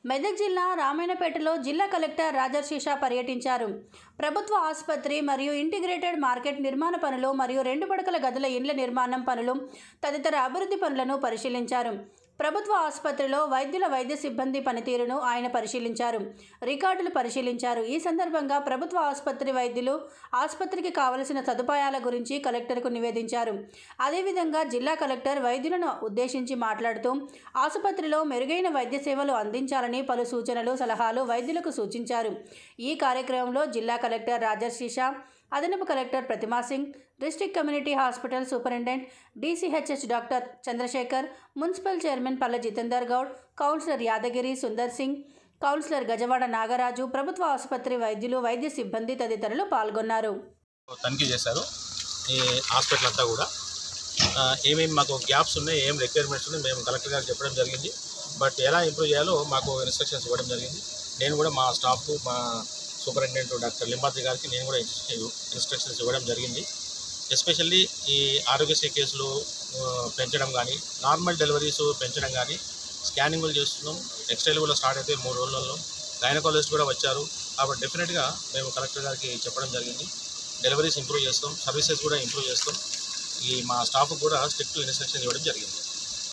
మెదక్ జిల్లా రామాయణపేటలో జిల్లా కలెక్టర్ రాజర్షిషా పర్యటించారు ప్రభుత్వ ఆసుపత్రి మరియు ఇంటిగ్రేటెడ్ మార్కెట్ నిర్మాణ పనులు మరియు రెండు పడకల గదుల ఇండ్ల నిర్మాణం పనులు తదితర అభివృద్ధి పనులను పరిశీలించారు ప్రభుత్వ ఆసుపత్రిలో వైద్యుల వైద్య సిబ్బంది పనితీరును ఆయన పరిశీలించారు రికార్డులు పరిశీలించారు ఈ సందర్భంగా ప్రభుత్వ ఆసుపత్రి వైద్యులు ఆసుపత్రికి కావలసిన సదుపాయాల గురించి కలెక్టర్కు నివేదించారు అదేవిధంగా జిల్లా కలెక్టర్ వైద్యులను ఉద్దేశించి మాట్లాడుతూ ఆసుపత్రిలో మెరుగైన వైద్య సేవలు అందించాలని పలు సూచనలు సలహాలు వైద్యులకు సూచించారు ఈ కార్యక్రమంలో జిల్లా కలెక్టర్ రాజర్షిషా అదనపు collector Pratima Singh district community hospital superintendent DCHS doctor Chandrashekar municipal chairman Palla Jitender Goud councillor Yadagiri Sundar Singh councillor Gajawada Nagaraju ప్రభుత్వ ఆసుపత్రి వైద్యులు వైద్య సిబ్బంది తదితరులు పాల్గొన్నారు తనిఖీ చేశారు ఈ హాస్పిటల్ అంతా కూడా ఆ, ఏమేమి మాకు గ్యాప్స్ ఉన్నాయి ఏం రిక్వైర్మెంట్స్ ఉన్నాయి మేము కలెక్టర్ గారికి చెప్పడం జరిగింది బట్ ఎలా ఇంప్రూవ్ చేయాలో మాకు ఇన్స్ట్రక్షన్స్ ఇవ్వడం జరిగింది నేను కూడా మా స్టాఫ్ మా సూపరింటెండెంట్ డాక్టర్ లింబాద్రి గారికి నేను కూడా ఇన్స్ట్రక్షన్స్ ఇవ్వడం జరిగింది ఎస్పెషల్లీ ఈ ఆరోగ్యశ్రీ కేసులు ఆ, పెంచడం కానీ నార్మల్ డెలివరీస్ పెంచడం కానీ స్కానింగ్లు చేస్తున్నాం నెక్స్ట్ డెలివరీలో స్టార్ట్ అయితే మూడు రోజులలో గైనకాలజిస్ట్ కూడా వచ్చారు కాబట్టి డెఫినెట్గా మేము కలెక్టర్ గారికి చెప్పడం జరిగింది డెలివరీస్ ఇంప్రూవ్ చేస్తాం సర్వీసెస్ కూడా ఇంప్రూవ్ చేస్తాం ఈ మా స్టాఫ్ కూడా స్ట్రిక్ట్ ఇన్స్ట్రక్షన్ ఇవ్వడం జరిగింది